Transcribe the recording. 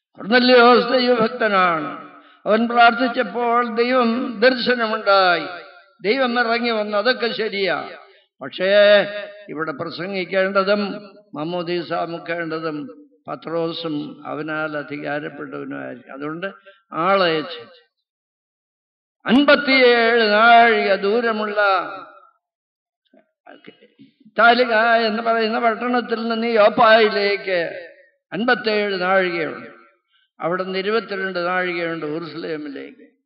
കൊർന്നല്യോസ് ദൈവഭക്തനാണ് അവൻ പ്രാർത്ഥിച്ചപ്പോൾ ദൈവം ദർശനമുണ്ടായി ദൈവം ഇറങ്ങി വന്നു അതൊക്കെ ശരിയാ പക്ഷേ ഇവിടെ പ്രസംഗിക്കേണ്ടതും മമ്മൂദീസ മുക്കേണ്ടതും പത്രോസും അവനാൽ അധികാരപ്പെട്ടവനുമായിരിക്കും അതുകൊണ്ട് ആളയച്ച് അൻപത്തിയേഴ് നാഴിക ദൂരമുള്ള ഇറ്റാലിക എന്ന് പറയുന്ന പട്ടണത്തിൽ നിന്ന് യോപ്പായിലേക്ക് അൻപത്തേഴ് നാഴികയുണ്ട് അവിടെ നിന്ന് ഇരുപത്തിരണ്ട് നാഴികയുണ്ട് ഉറുസ്ലേമിലേക്ക്